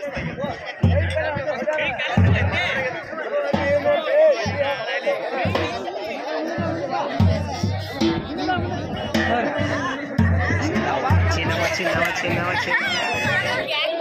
ಚಿನ್ನವ ಚಿನ್ನವ ಚಿನ್ನವ ಚಿನ್ನವ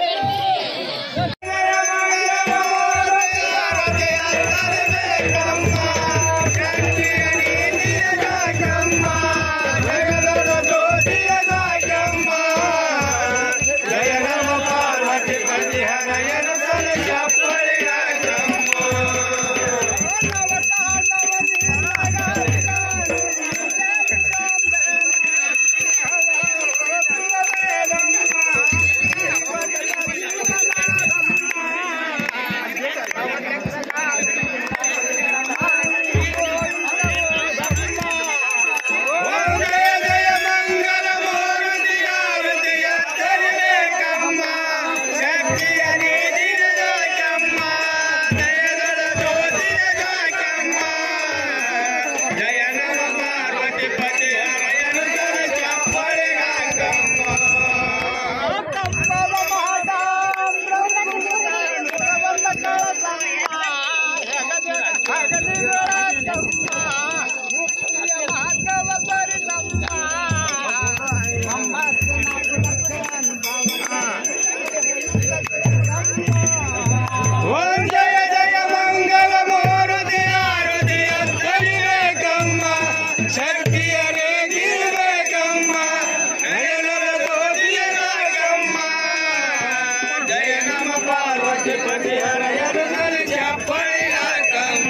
ಓಂ ಜಯ ಜಯ ಮಂಗಲ ಮೂರುತಿ ಆರುತಿಯ ತರಿಬೇಕಮ್ಮ ಶಕ್ತಿಯ ರೇಗಿರ್ಬೇಕಮ್ಮ ನಯನರ ಜ್ಯೋತಿಯ ನಾಗಮ್ಮ ಜಯ ನಮ ಪಾರ್ವತಿ ಪತಿ ಹರಯರು ಸರಿ ಚಪ್ಪಳಿ ಹಾಕಮ್ಮ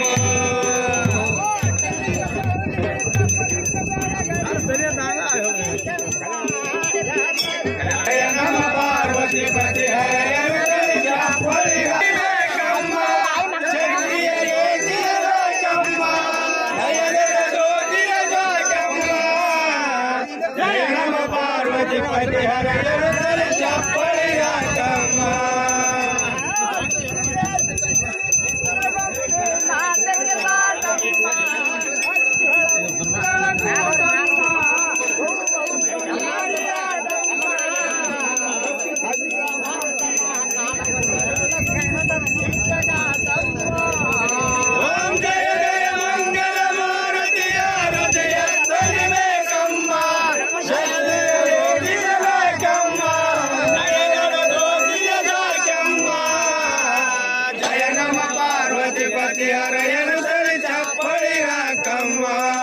ಜಯ ನಮ ಪಾರ್ವತಿ ಪತಿ ಹರಯರು ಸರಿ ಚಪ್ಪಳಿ ಹಾಕಮ್ಮ ಶಕ್ತಿಯ ರೇಗಿರ್ಬೇಕಮ್ಮ ನಯನರ ಜ್ಯೋತಿಯ ನಾಗಮ್ಮ ಜಯ ನಮ ಪಾರ್ವತಿ ಪತಿ ಹರಯರು ಸರಿ ಚಪ್ಪಳಿ ಹಾಕಮ್ಮ ಓಂ ಜಯ ಜಯ ಮಂಗಲ ಮಾರುತಿಯ ಹೃದಯ ತರಿಬೇಕಮ್ಮ ಶೈಲೇಕಮ್ಮ ನಯನರ ಜ್ಯೋತಿಯ ಸಾಕಮ್ಮ ಜಯ ನಮ ಪಾರ್ವತಿ ಪತಿ ಹರಯನು ಸರಿ ಚಪ್ಪಳಿ ಹಾಕಮ್ಮ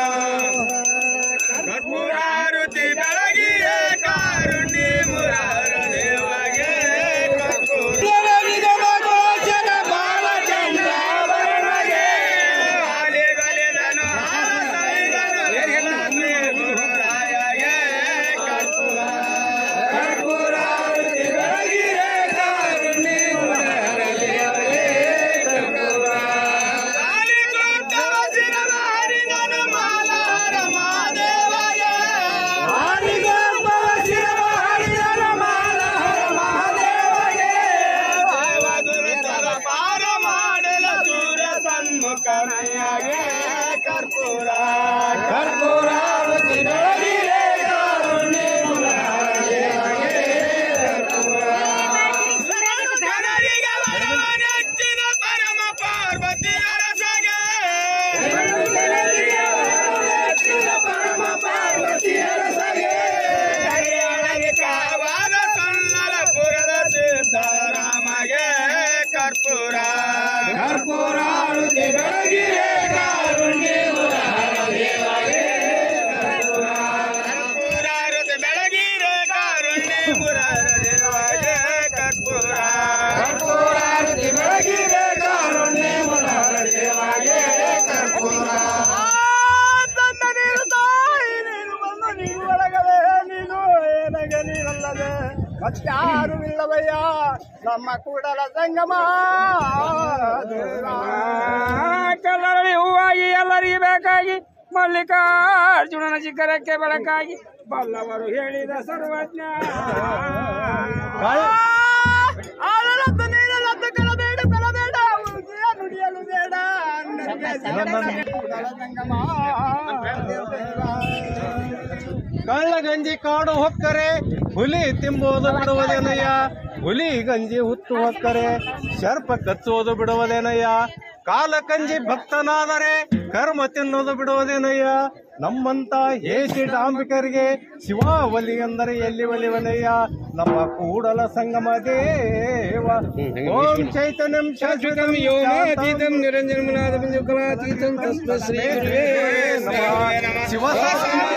ಕರ್ಪೂರಾರುತಿ ಬೆಳಗಿಯೇ ಕಾರುಣ್ಯ ಮುರಾರ ದೇವಗೆ ಕರ್ಪೂರ ಗೋಚರ ಬಾಲಚಂದ್ರ ವರ್ಣಗೆ ಆಲಿಗಲಿದನು ಆಸರಿದನು ಲಕ್ಷ್ಮೀ ಗುರುರಾಯಗೆ ಕರ್ಪೂರ ಕರ್ಪೂರಾರುತಿ ಬೆಳಗಿಯೇ ಕಾರುಣ್ಯ ಮುರಾರ ದೇವಗೆ ಕರ್ಪೂರ ಆಲಿಕುಂಠವ ಶಿರವ ಹರಿದನು ಮಾಲಾರ ಮಹಾದೇವಗೆ ಆಲಿಕುಂಠವ ಶಿರವ ಹರಿದನು ಮಾಲಾರ ಮಹಾದೇವಗೆ ದೇವದುರಿತರ ಪಾರ ಮಾಡಲ ದೂರ ಸನ್ಮುಖನಯ್ಯಗೆ ಕರ್ಪೂರ ಕರ್ಪೂರ ರುಚಿ ಬೆಳಗಿರೆ ಕಾರುಣ್ಯ ಮುರಾರದೇವಗೆ ಕರ್ಪೂರ ಜನರಿಗೆ ವರವ ನೆಚ್ಚಿದ ಪರಮ ಪಾರ್ವತಿ ಅರಸಗೆ ಪರಮ ಪಾರ್ವತಿ ಅರಸಗೆ ಕೈಯೊಳಗೆ ಕಾವಾದ ಸನ್ನಲಪುರದ ಸಿದ್ಧರಾಮಗೆ ಕರ್ಪೂರ ಕರ್ಪೂರ ರುಚಿ ಬೆಳಗಿರೆ ಕಾರುಣ್ಯ ಮುರಾರ ದೇವಗೆ ಕರ್ಪೂರ ರುಚಿ ಬೆಳಗಿರೆ ಕಾರುಣ್ಯ ಮುರಾರ ದೇವಗೆ ಕರ್ಪೂರ ಕರ್ಪೂರ ರುಚಿ ಬೆಳಗಿರೆ ಕಾರುಣ್ಯ ಮುರಾರ ದೇವಗೆ ಕರ್ಪೂರ ತಂದ ನೀರು ತಾಯಿ ನೀನು ಬಂದು ನೀನು ಒಳಗಡೆ ನೀನು ಏನಗೆ ನೀನಲ್ಲದೆ ಮತ್ತಾರು ಇಲ್ಲವಯ್ಯ ನಮ್ಮ ಕೂಡಲ ಸಂಗಮ ಕಲ್ಲರಳಿ ಹೂವಾಗಿ ಎಲ್ಲರಿಗೆ ಬೇಕಾಗಿ ಮಲ್ಲಿಕಾರ್ಜುನನ ಶಿಖರಕ್ಕೆ ಬೆಳಕಾಗಿ ಬಲ್ಲವರು ಹೇಳಿದ ಸರ್ವಜ್ಞ ಆಳಲದ್ದು ನೀರಲದ್ದು ಕಲಬೇಡ ಬೆಲಬೇಡ ಉಳಿಸಿಯ ನುಡಿಯಲು ಬೇಡ ಕೂಡಲ ಸಂಗಮ ಕಳ್ಳಗಂಜಿ ಕಾಡು ಹೊಕ್ಕರೆ ಹುಲಿ ತಿಂಬುವುದು ಬಿಡುವುದೇನಯ್ಯ ಹುಲಿ ಗಂಜಿ ಹುತ್ತು ಹೊಕ್ಕರೆ ಶರ್ಪ ಕಚ್ಚುವುದು ಬಿಡುವುದೇನಯ್ಯ ಕಾಲ ಕಂಜಿ ಭಕ್ತನಾದರೆ ಕರ್ಮ ತಿನ್ನೋದು ಬಿಡುವುದೇನಯ್ಯ ನಮ್ಮಂತ ಹೇಸಿ ಡಾಂಬಿಕರಿಗೆ ಶಿವ ಒಲಿ ಅಂದರೆ ಎಲ್ಲಿ ಒಲಿವನಯ್ಯ ನಮ್ಮ ಕೂಡಲ ಸಂಗಮ ದೇವ ಓಂ ಚೈತನ್ಯಂ ಶಾಶ್ವತಂ ಯೋಗಾತೀತಂ ನಿರಂಜನ ಮುನಾದ ಬಿಂದು ಕಲಾತೀತಂ ತಸ್ಮ ಶ್ರೀ ಗುರುವೇ ನಮಃ ಶಿವ